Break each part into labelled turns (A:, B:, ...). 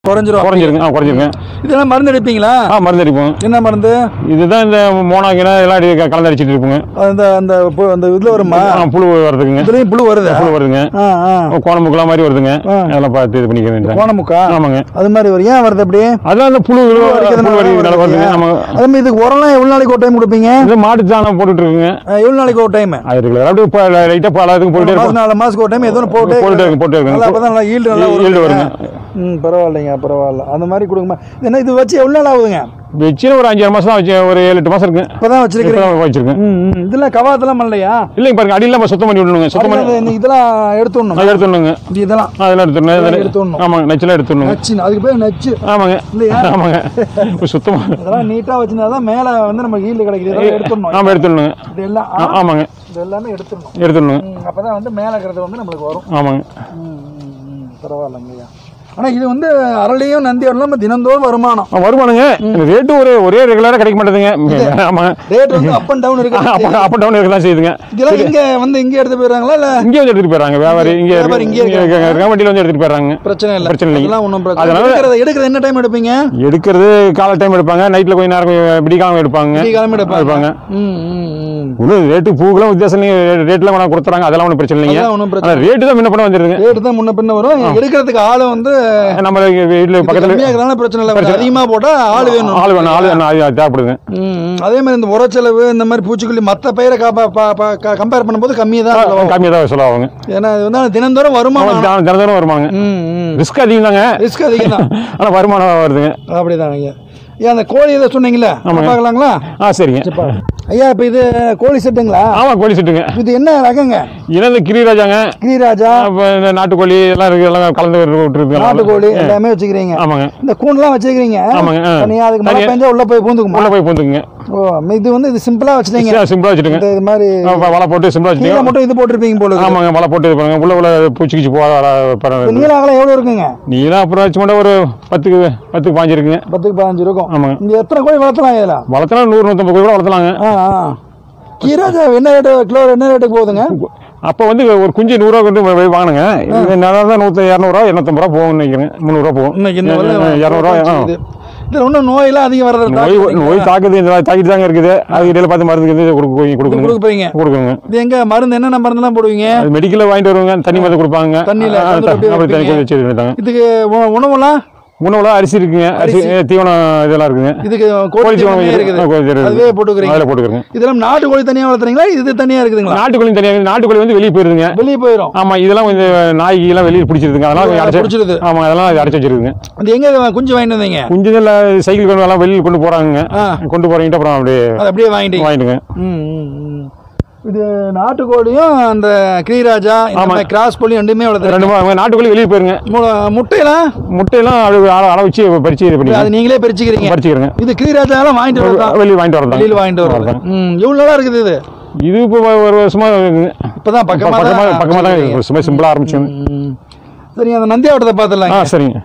A: குறைஞ்சிரும்
B: குறைஞ்சிருங்க ஆ குறைஞ்சிருங்க
A: இதெல்லாம் மருந்து அடிப்பீங்களா
B: ஆ மருந்து அடிப்போம்
A: என்ன மருந்து
B: இதுதான் இந்த மோனாக்கினா எல்லாம் அடி கலந்து அடிச்சிட்டு இருப்போங்க
A: அந்த அந்த பு- அந்த இதுல வருமா
B: ஆ, புழு வருதுங்க
A: இதுலயும் புழு வருது
B: புழு வருதுங்க
A: ஆ ஆ
B: கோணமுக்கெல்லாம் மாதிரி வருதுங்க
A: ஆ.
B: அதெல்லாம் பார்த்து இது பண்ணிக்க வேண்டியது
A: கோணமுக்கா
B: ஆமாங்க
A: அது மாதிரி வரும் ஏன் வருது அப்படி
B: அதான் அந்த புழு புழு
A: அடிக்கிறதுனால
B: வருதுங்க
A: வருது.
B: ஆமாங்க
A: அதே மாதிரி இதுக்கு உரம்லாம் எவ்வளவு நாளைக்கு ஒரு டைம் கொடுப்பீங்க
B: இது மாட்டு சாணம் போட்டுட்டு இருக்குங்க
A: அஹ் எவ்வளவு நாளைக்கு ஒரு டைம்
B: அது ரெகுலர் அப்படியே இப்போ லைட்டாக பல இதுக்கு போயிட்டே
A: மாசம்
B: இருக்கும்
A: நாலு மாசத்துக்கு ஒரு டைம் ஏதோ ஒண்ணு போட்டு
B: போட்டுட்டே இருக்கும் போட்டுட்டே
A: நல்லா
B: இருக்கும்
A: அப்பதான் நல்லா ஈல்டு நல்லா வரும்
B: ஈல்டு வருங்க.
A: ம் பரவாயில்லைங்க பரவாயில்ல அந்த மாதிரி கொடுங்கம்மா இது என்ன இது வச்சு எவ்வளவு நாள் ஆகுதுங்க
B: வச்சு ஒரு அஞ்சாறு மாசம் தான் வச்சு ஒரு ஏழு எட்டு மாசம் இருக்குங்க
A: இப்பதான் வச்சிருக்கிறீங்க
B: இப்பதான் வச்சிருக்கேன்
A: ம் ம். இதெல்லாம் கவாத்தெல்லாம் பண்ணலையா
B: இல்லைங்க பாருங்க அடியில் நம்ம சுத்தம் பண்ணி விடணுங்க சுத்தம் பண்ணி
A: அடியில இந்த இதெல்லாம் எடுத்துடணும்
B: அது எடுத்துடணுங்க
A: இது இதெல்லாம்
B: அதெல்லாம் எடுத்துடணும்
A: அதெல்லாம் எடுத்துடணும்.
B: ஆமாங்க நச்சுலாம் எடுத்துடணுங்க
A: நச்சு அதுக்கு பேர் நச்சு
B: ஆமாங்க
A: இல்லையா?
B: ஆமாங்க இப்போ சுத்தமாக
A: இதெல்லாம் நீட்டா வச்சிருந்தா தான் மேல வந்து நம்ம ஈல்டு கிடைக்குது இதெல்லாம் எடுத்துடணும்
B: ஆமாம் எடுத்துடணுங்க
A: இது எல்லாம்
B: ஆ- ஆமாங்க
A: இது எல்லாமே எடுத்துடணும்
B: எடுத்துடணும்
A: ம், அப்பதான் வந்து மேல இருக்கிறது வந்து நம்மளுக்கு வரும்
B: ஆமாங்க
A: ம், ம், ம். பரவாயில்லைங்கய்யா ஆனா இது வந்து அரளியும் நந்தி நம்ம தினந்தோறும் வருமானம்
B: ஆ, வருமானங்க ரேட்டு ஒரு ஒரே ரெகுலராக கிடைக்க மாட்டேதுங்க ஆமாங்க
A: ரேட் வந்து அப் அண்ட் டவுன் இருக்கு
B: அப் அப் அண்ட் டவுன் இருக்க தான் செய்யுதுங்க
A: இதெல்லாம் இங்க வந்து இங்க எடுத்து போயிடுறாங்களா இல்ல
B: இங்கே வந்து எடுத்துட்டு போயிடறாங்க வியாபாரி இங்கே
A: வியாபாரி இங்கே
B: இருக்க வண்டியில் வந்து எடுத்துட்டு போயிடறாங்க
A: பிரச்சனை இல்ல
B: பிரச்சனை இல்லைங்க.
A: அதெல்லாம் ஒன்றும் பிரச்சனை
B: அதனால-
A: எடுக்கிறது எடுக்கிறது என்ன டைம் எடுப்பீங்க
B: எடுக்கிறது காலை டைம் எடுப்பாங்க நைட்டில் கொஞ்சம் நேரம் கொஞ்சம் விடிக்காம எடுப்பாங்க
A: விடிகாலம் எடுப்பாங்க
B: எடுப்பாங்க
A: ம் ம் ம்
B: ஒன்றும் ரேட்டு பூக்கெல்லாம் வித்தியாசம் இல்லைங்க ரேட்லாம் கொண்டாந்து கொடுத்துறாங்க அதெல்லாம் ஒன்றும் பிரச்சனை இல்லைங்க
A: அதெல்லாம் ஒன்றும் பிரச்சனை
B: ஆனால் ரேட்டு தான் முன்ன பண்ண வந்துருதுங்க
A: ரேட்டு தான் முன்ன பின்ன வரும் எடுக்கிறதுக்கு ஆளு வந்து
B: நம்ம வீட்டில் பக்கத்தில்
A: கம்மியா இருக்கிறதால பிரச்சனை இல்லை கொஞ்சம் அதிகமா போட்டா ஆள் வேணும்
B: ஆள் வேணும் ஆள் வேணும் அது தேவைப்படுதுங்க
A: ம், ம். அதே மாதிரி இந்த உரச்செலவு இந்த மாதிரி பூச்சிக்கொல்லி மற்ற பயிரை கம்பேர் பண்ணும்போது கம்மி தான் செலவாகும்.
B: கம்மியாக தான் செலவாகுங்க
A: ஏன்னா இது வந்து தினந்தோறும் வருமானம்
B: தினம் தினம் வருமாங்க
A: ம் ம்
B: ரிஸ்க் அதிகம் தாங்க
A: ரிஸ்க் அதிகம் தான்
B: ஆனால் வருமானம் வருதுங்க
A: அப்படிதான் ஐயா ஏன் அந்த கோழி இதை சொன்னீங்களே பார்க்கலாங்களா
B: ஆ சரிங்க
A: ஐயா இப்போ இது கோழி செட்டுங்களா
B: ஆமாம் கோழி செட்டுங்க
A: இது என்ன ரகங்க
B: இனது கிரிராஜாங்க
A: கிரிராஜா
B: அப்போ இந்த நாட்டுக்கோழி எல்லாம் இருக்கு எல்லாம் கலந்து விட்டுருக்கு
A: நாட்டுக்கோழி எல்லாமே வச்சுக்கிறீங்க
B: ஆமாங்க
A: இந்த கூண்டெல்லாம் வச்சுக்கிறீங்க
B: ஆமாங்க, ஆ.
A: தனியா அதுக்கு மழை
B: தனியா-
A: பெஞ்சா உள்ள போய் பூந்துக்குமா
B: உள்ள போய் பூந்துக்குங்க
A: ஓ இது வந்து இது சிம்பிளா வச்சுட்டீங்க
B: சிம்பிளாக வச்சுட்டுங்க
A: இந்த இது மாதிரி
B: ஆ, வலை போட்டு சிம்பிளாக
A: கீழே
B: வச்சுட்டீங்க
A: மட்டும் இது போட்டிருப்பீங்க போல இருக்கு.
B: ஆமாங்க வலை போட்டு இது பண்ணுங்க உள்ள உள்ள பூச்சி கிச்சி போகாத
A: இந்த
B: பரவாயில்ல
A: நீள அகலம் எவ்வளவு இருக்குங்க
B: நீலாம் அப்புறம் வச்சு மட்டும் ஒரு பத்துக்கு பத்துக்கு பாஞ்சு இருக்குங்க
A: பத்துக்கு பதினஞ்சு இருக்கும்
B: ஆமாங்க
A: இங்க எத்தனை கோழி வளர்த்தலாம் இதுல
B: வளர்த்தனா நூறு நூற்றம்பது கோழி கூட வளர்த்தலாங்க
A: ஆ ஆ கீராஜா என்ன ரேட்டு கிலோ என்ன ரேட்டுக்கு போகுதுங்க
B: அப்போ வந்து ஒரு குஞ்சு நூறுரூவா கொண்டு போய் வாங்கினுங்க இது நல்லா தான் நூற்றி இரநூறுவா இரநூத்தம்பது ரூபா போகும்னு நினைக்கிறேன் முந்நூறுரூவா போகும்
A: இன்னைக்கு இந்த வெள்ளை
B: இரநூறுவா ஆ.
A: இது இதுல ஒன்றும் நோயெல்லாம் அதிகம் வர்றது
B: நோய் நோய் தாக்குது இந்த தாக்கிட்டு தாங்க இருக்குது அது இடையில பார்த்து மருந்து இது கொடுக்க கொடுக்கணும்
A: கொடுக்க போறீங்க
B: கொடுக்குங்க
A: இது எங்க மருந்து என்னென்ன மருந்துலாம் போடுவீங்க
B: அது மெடிக்கலில் வாங்கிட்டு வருவாங்க தண்ணி மருந்து கொடுப்பாங்க
A: தண்ணியில
B: ஆ,
A: கலந்து அப்படியே
B: அப்படி தண்ணி
A: வைப்பீங்க.
B: கொஞ்சம் வச்சுருந்தாங்க
A: இதுக்கு உ- உணவெல்லாம்
B: உணவுல அரிசி இருக்குங்க அரிசி தீவனம் இதெல்லாம் இருக்குங்க
A: இதுக்கு
B: கோழி
A: கோழி
B: தீவனம்
A: தீவனம்
B: இருக்குது.
A: இருக்குது
B: கோழி தீவனம்
A: அதுவே போட்டுக்கிறீங்க
B: அதில் போட்டுக்கிறேங்க
A: இதெல்லாம் நாட்டு கோழி தனியா வளர்த்துறீங்களா இது தனியா இருக்குதுங்களா
B: நாட்டுக்கோழி தனியாக நாட்டுக்கோழி வந்து வெளியே போயிருதுங்க
A: வெளியே போயிடும்
B: ஆமா இதெல்லாம் கொஞ்சம் நாய்க்கு எல்லாம் வெளியே பிடிச்சிருதுங்க அதெல்லாம் கொஞ்சம் அடைச்சு
A: பிடிச்சிருது
B: ஆமா அதெல்லாம் அது அடைச்சு வச்சிருக்குங்க
A: அது எங்க குஞ்சு வாங்கிட்டு வந்தீங்க
B: குஞ்சுகள் சைக்கிள் கொண்டு எல்லாம் வெளியில் கொண்டு போறாங்க
A: ஆ.
B: கொண்டு போறீங்கிட்ட அப்புறம் அப்படியே
A: அது அப்படியே வாங்கிட்டீங்க
B: வாங்கிட்டுங்க
A: ம், ம், ம். இது நாட்டுக்கோழியும் அந்த கிரிராஜா இந்த
B: ஆமா.
A: மாதிரி கிராஸ் கோழியும் ரெண்டுமே வளர்த்துறேன்
B: ரெண்டு மூணு நாட்டுக்கோழி வெளியே போயிருங்க
A: முட்டையெல்லாம்
B: முட்டையெல்லாம் அப்படி அள அள வச்சு பறிச்சு இது பண்ணி
A: அது நீங்களே பறிச்சுக்கிறீங்க
B: பறிச்சுக்கிறேங்க
A: இது கிரிராஜாலாம் வாங்கிட்டு வரதா
B: வெளியே வாங்கிட்டு வரலாம்
A: வெளியில் வாங்கிட்டு வரது ம் எவ்வளோ நாளா இருக்குது இது
B: இது இப்போ ஒரு வருஷமா இருக்குங்க.
A: இப்பதான் பக்கமா
B: பக்கமா
A: தான்
B: பக்கமா தான் இருக்கு. சும்மா சிம்பிளா ஆரம்பிச்சோங்க
A: ம். சரி அந்த நந்தியாவட்டத்தை
B: ஆ
A: பார்த்துடலாம்
B: சரிங்க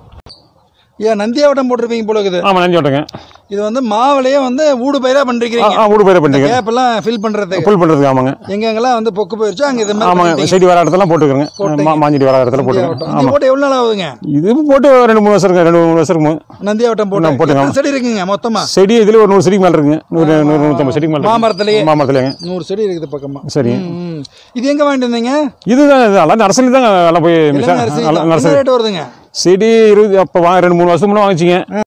A: ஏன் நந்தியாவட்டம் போட்டிருப்பீங்க போல இருக்குது
B: ஆமா நன்றி ஓட்டுங்க
A: இது வந்து மாவுலயே வந்து ஊடு பயிரா
B: ஆ
A: பண்ணிருக்கீங்க
B: ஆ வீடு பேர பண்ணுங்க
A: கேப் எல்லாம் ஃபில் பண்றதுக்கு
B: ஃபுல் பண்றதுக்கு ஆமாங்க
A: எங்கெங்கெல்லாம் வந்து பொக்கு போயிருச்சோ அங்க இது மாதிரி
B: ஆமாங்க
A: பண்ணிட்டீங்க.
B: செடி வர இடத்துல போட்டுக்கிறேங்க
A: போட்டீங்க.
B: மா- மாஞ்சிடி வர இடத்துல போட்டுக்கிறேன்
A: நந்தியாவட்டம்.
B: ஆமா
A: இது போட்டு எவ்வளவு நாள் ஆகுதுங்க
B: இது போட்டு ஒரு ரெண்டு மூணு வருஷம் இருக்கு ரெண்டு மூணு வருஷம் இருக்கும்
A: நந்தியாவட்டம்
B: நான்
A: போட்டு
B: போட்டுங்க.
A: எத்தனை செடி இருக்குங்க மொத்தமா
B: செடி இதுல ஒரு நூறு செடிக்கு மேல இருக்குங்க நூறு நூறு நூற்றம்பது செடிக்கு மேல
A: மாமரத்திலேயே?
B: மாமரத்துலங்க
A: நூறு செடி இருக்குது பக்கமா
B: சரி
A: ம், ம். இது எங்க வாங்கிட்டு வந்தீங்க
B: இதுதான் இது எல்லாம் நர்சரி தான் எல்லாம் போய்
A: இளம் நர்சரி தான். என்ன
B: நர்சரி
A: ரேட் வருதுங்க
B: செடி இருபது அப்போ வாங்க ரெண்டு மூணு வருஷம் முன்னே வாங்கிச்சிங்க